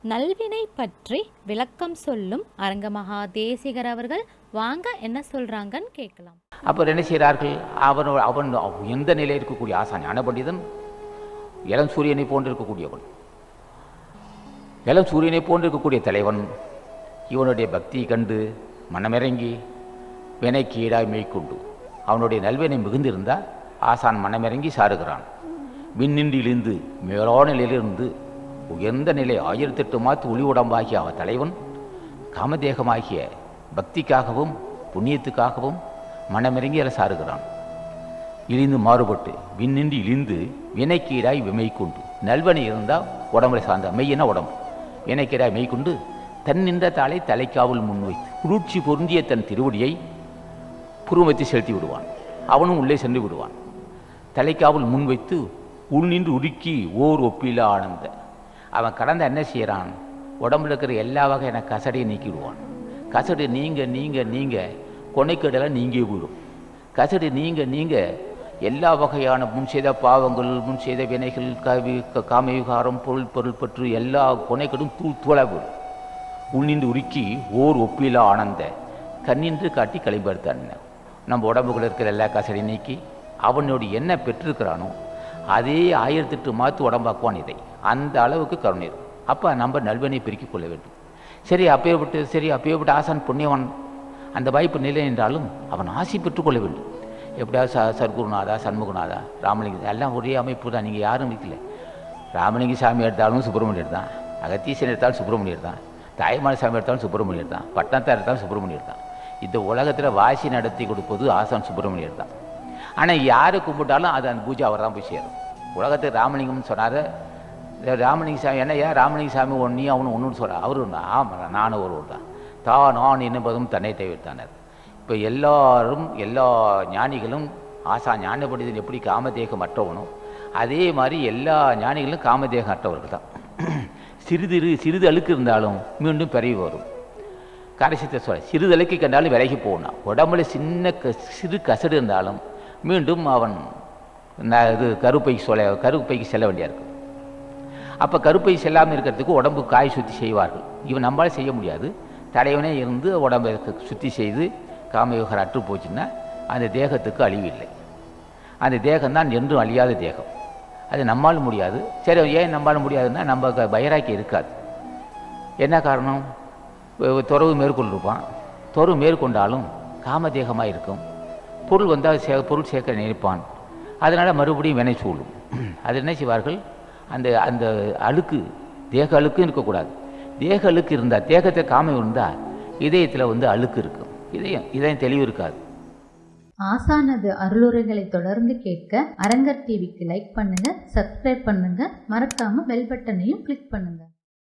நல்வினை பற்றி விளக்கம் சொல்லும் அரங்கமகா தேசிகர் அவர்கள் வாங்க என்ன சொல்றாங்கன்னு கேட்கலாம் அப்போ என்ன செய்கிறார்கள் அவன் அவன் எந்த நிலையில் இருக்கக்கூடிய ஆசான் ஞான பண்டிதன் இளம் சூரியனை போன்று இருக்கக்கூடியவன் இளம் சூரியனை போன்று இருக்கக்கூடிய தலைவன் இவனுடைய பக்தியை கண்டு மனமிறங்கி வினைக்கு ஈடாய் மேற்கொண்டு அவனுடைய நல்வினை மிகுந்திருந்தால் ஆசான் மனமிறங்கி சாருகிறான் விண்ணின்று இழிந்து மேலான நிலையிலிருந்து உயர்ந்த நிலை ஆயிரத்தெட்டு மாத்து ஒளி உடம்பாகிய அவன் தலைவன் காமதேகமாகிய பக்திக்காகவும் புண்ணியத்துக்காகவும் மனமிறங்கி அதை சாருகிறான் இழிந்து மாறுபட்டு விண்ணின்றி இழிந்து வினைக்கீடாய் விமை கொண்டு நல்வனை இருந்தால் உடம்புல சார்ந்த மெய்யன உடம்பு வினைக்கீடாய் மெய் கொண்டு தன் நின்ற தாளை தலைக்காவல் முன்வைத்து குளிர்ச்சி பொருந்திய தன் திருவடியை புருவத்தை செலுத்தி விடுவான் அவனும் உள்ளே சென்று விடுவான் தலைக்காவல் முன்வைத்து உள் நின்று உருக்கி ஓர் ஒப்பிலா ஆனந்த அவன் கடந்த என்ன செய்கிறான் உடம்புல இருக்கிற எல்லா வகையான கசடையை நீக்கிடுவான் கசடு நீங்க நீங்க நீங்க கொனைக்கடலாம் நீங்கி விடும் கசடு நீங்க நீங்க எல்லா வகையான முன் செய்த பாவங்கள் முன் செய்த வினைகள் கவி க- காமவிகாரம் பொருள் பொருள் பற்று எல்லா கொனைக்கடும் தூள் தூளாக போயிடும் உள்நின்று உருக்கி ஓர் ஒப்பிலா ஆனந்த கண்ணின்று காட்டி களிம்படுத்தான் நம்ம உடம்புக்குள்ள இருக்கிற எல்லா கசடையும் நீக்கி அவனோடு என்ன பெற்றிருக்கிறானோ அதே ஆயிரத்தெட்டு மாத்து உடம்பாக்குவான் இதை அந்த அளவுக்கு கருணை இருக்கும் அப்போ நம்ம நல்வனை பெருக்கிக் கொள்ள வேண்டும் சரி அப்பேற்பட்டு சரி அப்பேற்பட்ட ஆசான் புண்ணியவன் அந்த வாய்ப்பு நிலை என்றாலும் அவன் ஆசி பெற்றுக்கொள்ள வேண்டும் எப்படியாவது ச சர்க்குருநாதா சண்முகநாதா ராமலிங்க எல்லாம் ஒரே அமைப்பு தான் நீங்கள் யாரும் இருக்கல ராமலிங்க சாமி எடுத்தாலும் சுப்பிரமணியர் தான் அகத்தீசன் எடுத்தாலும் சுப்பிரமணியர் தான் தாய்மான சாமி எடுத்தாலும் சுப்பிரமணியர் தான் பட்டணத்தார் எடுத்தாலும் சுப்பிரமணியர் தான் இந்த உலகத்தில் வாசி நடத்தி கொடுப்பது ஆசான் சுப்பிரமணியர் தான் ஆனால் யாரை கும்பிட்டாலும் அது அந்த பூஜை அவர் தான் போய் சேரும் உலகத்துக்கு ராமலிங்கம்னு சொன்னார் ராமலிங்க சாமி என்ன ஏன் ராமலிங்க சாமி ஒன்றி அவனு ஒன்றுன்னு சொல்கிறார் அவரு ஒன்று ஆமாம் நானும் ஒருவர் தான் தான் நான் என்பதும் தன்னை தவிர்த்தானர் இப்போ எல்லாரும் எல்லா ஞானிகளும் ஆசா ஞானப்படிதன் எப்படி காமதேகம் அற்றவனோ அதே மாதிரி எல்லா ஞானிகளும் காமதேகம் அற்றவர்கள் தான் சிறிது சிறிது அழுக்கு இருந்தாலும் மீண்டும் பிறவி வரும் கடைசித்தை சொல்ல சிறிது அழுக்கு கண்டாலும் விலகி போகணும் உடம்புல சின்ன க சிறு கசடு இருந்தாலும் மீண்டும் அவன் ந- இது கருப்பைக்கு சொல்ல கருப்பைக்கு செல்ல வேண்டியா இருக்கும் அப்போ கருப்பை செல்லாமல் இருக்கிறதுக்கு உடம்பு காய் சுத்தி செய்வார்கள் இவன் நம்மளால செய்ய முடியாது தலைவனே இருந்து உடம்பை சுத்தி செய்து காமயோகர் அற்று போச்சுன்னா அந்த தேகத்துக்கு அழிவு இல்லை அந்த தேகம்தான் என்றும் அழியாத தேகம் அது நம்மால் முடியாது சரி ஏன் நம்மால் முடியாதுன்னா நம்ம க- வைராக்கியம் இருக்காது என்ன காரணம் வ- துறவு மேற்கொண்டிருப்பான் துறவு மேற்கொண்டாலும் காமதேகமாக இருக்கும் பொருள் வந்தால் சே பொருள் சேர்க்க நினைப்பான் அதனால் மறுபடியும் வினை சூழும் அது என்ன செய்வார்கள் அந்த அந்த அழுக்கு தேக அழுக்கும் இருக்கக்கூடாது தேக அழுக்கு இருந்தால் தேகத்தை காமம் இருந்தால் இதயத்தில் வந்து அழுக்கு இருக்கும் இதயம் இதயம் தெளிவு இருக்காது ஆசானது அருளுரைகளை தொடர்ந்து கேட்க அரங்கர் டிவிக்கு லைக் பண்ணுங்க சப்ஸ்கிரைப் பண்ணுங்க மறக்காம பெல் பட்டனையும் கிளிக் பண்ணுங்க